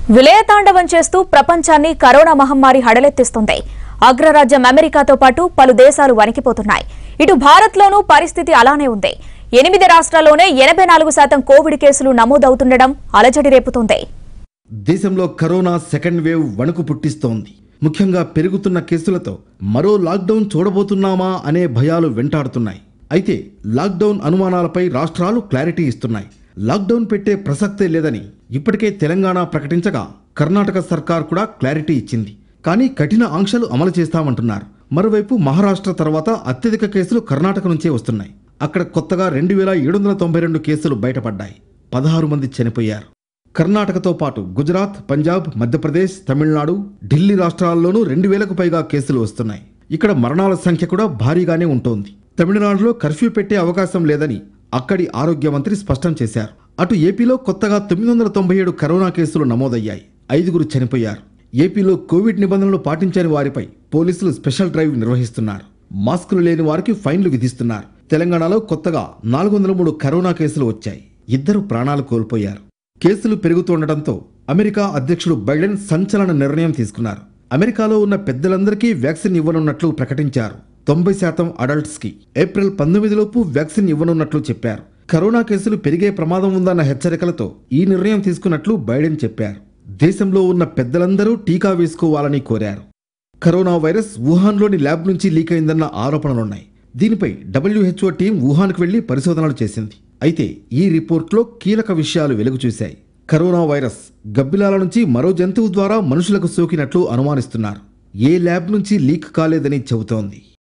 విలయతాండవం చేస్తూ ప్రపంచాన్ని కరోనా మహమ్మారి హడలెత్తిస్తుంది అగ్రరాజ్యం అమెరికాతో పాటు పలు దేశాలు వణికిపోతున్నాయి ఇటు భారత్లోనూ పరిస్థితి అలానే ఉంది ఎనిమిది రాష్ట్రాల్లోనే ఎనభై నాలుగు శాతం కోవిడ్ కేసులు నమోదవుతుండడం అలజడి రేపుతోంది దేశంలో కరోనా సెకండ్ వేవ్ వణుకు పుట్టిస్తోంది ముఖ్యంగా పెరుగుతున్న కేసులతో మరో లాక్డౌన్ చూడబోతున్నామా అనే భయాలు వెంటాడుతున్నాయి అయితే లాక్డౌన్ అనుమానాలపై రాష్ట్రాలు క్లారిటీ ఇస్తున్నాయి లాక్డౌన్ పెట్టే ప్రసక్తే లేదని ఇప్పటికే తెలంగాణ ప్రకటించగా కర్ణాటక సర్కార్ కూడా క్లారిటీ ఇచ్చింది కానీ కఠిన ఆంక్షలు అమలు చేస్తామంటున్నారు మరోవైపు మహారాష్ట్ర తర్వాత అత్యధిక కేసులు కర్ణాటక నుంచే వస్తున్నాయి అక్కడ కొత్తగా రెండు వేల ఏడు వందల తొంభై రెండు కేసులు బయటపడ్డాయి పదహారు మంది చనిపోయారు కర్ణాటకతో పాటు గుజరాత్ పంజాబ్ మధ్యప్రదేశ్ తమిళనాడు ఢిల్లీ రాష్ట్రాల్లోనూ రెండు వేలకు పైగా కేసులు వస్తున్నాయి ఇక్కడ మరణాల సంఖ్య కూడా భారీగానే ఉంటోంది తమిళనాడులో కర్ఫ్యూ పెట్టే అవకాశం లేదని అక్కడి ఆరోగ్య మంత్రి స్పష్టం చేశారు అటు ఏపీలో కొత్తగా తొమ్మిది వందల తొంభై ఏడు కరోనా కేసులు నమోదయ్యాయి ఐదుగురు చనిపోయారు ఏపీలో కోవిడ్ నిబంధనలు పాటించని వారిపై పోలీసులు స్పెషల్ డ్రైవ్ నిర్వహిస్తున్నారు మాస్కులు లేని వారికి ఫైన్లు విధిస్తున్నారు తెలంగాణలో కొత్తగా నాలుగు వందల మూడు కరోనా కేసులు వచ్చాయి ఇద్దరు ప్రాణాలు కోల్పోయారు కేసులు పెరుగుతుండటంతో అమెరికా అధ్యక్షుడు బైడెన్ సంచలన నిర్ణయం తీసుకున్నారు అమెరికాలో ఉన్న పెద్దలందరికీ వ్యాక్సిన్ ఇవ్వనున్నట్లు ప్రకటించారు తొంభై శాతం అడల్ట్స్ కి ఏప్రిల్ పంతొమ్మిదిలోపు వ్యాక్సిన్ ఇవ్వనున్నట్లు చెప్పారు కరోనా కేసులు పెరిగే ప్రమాదం ఉందన్న హెచ్చరికలతో ఈ నిర్ణయం తీసుకున్నట్లు బైడెన్ చెప్పారు దేశంలో ఉన్న పెద్దలందరూ టీకా వేసుకోవాలని కోరారు కరోనా వైరస్ వుహాన్లోని ల్యాబ్ నుంచి లీక్ అయిందన్న ఆరోపణలున్నాయి దీనిపై డబ్ల్యూహెచ్ఓ టీం వుహాన్కు వెళ్లి పరిశోధనలు చేసింది అయితే ఈ రిపోర్ట్లో కీలక విషయాలు వెలుగు చూశాయి కరోనా వైరస్ గబ్బిలాల నుంచి మరో జంతువు ద్వారా మనుషులకు సోకినట్లు అనుమానిస్తున్నారు ఏ ల్యాబ్ నుంచి లీక్ కాలేదని చెబుతోంది